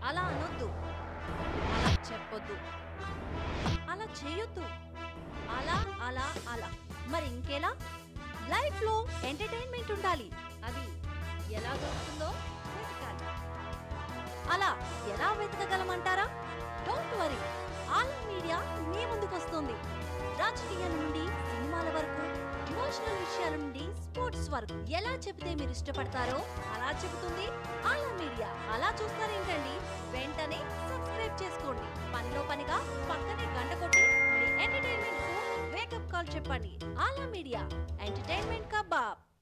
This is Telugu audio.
అలా అనొద్దు అలా చెప్పొద్దు అలా చేయొద్దు అలా అలా అలా మరి ఇంకెలా లైఫ్ లో ఎంటర్టైన్మెంట్ ఉండాలి అది ఎలా దొరుకుతుందో వెతకాలి అలా ఎలా వెతకగలమంటారా డోంట్ వరీ ఆల్ మీడియా మీ ముందుకు వస్తుంది రాజకీయాల నుండి సినిమాల వరకు ఇమోషనల్ విషయాల నుండి స్పోర్ట్స్ వరకు ఎలా చెబితే మీరు ఇష్టపడతారో అలా చెబుతుంది ఆలా మీడియా అలా చూస్తారేంటండి వెంటనే సబ్స్క్రైబ్ చేసుకోండి పనిలో పనిగా పక్కనే గంట కొట్టి మీ ఎంటర్టైన్మెంట్ కు వేకప్ కాల్ చెప్పండి ఆలా మీడియా ఎంటర్టైన్మెంట్ కా బాబ్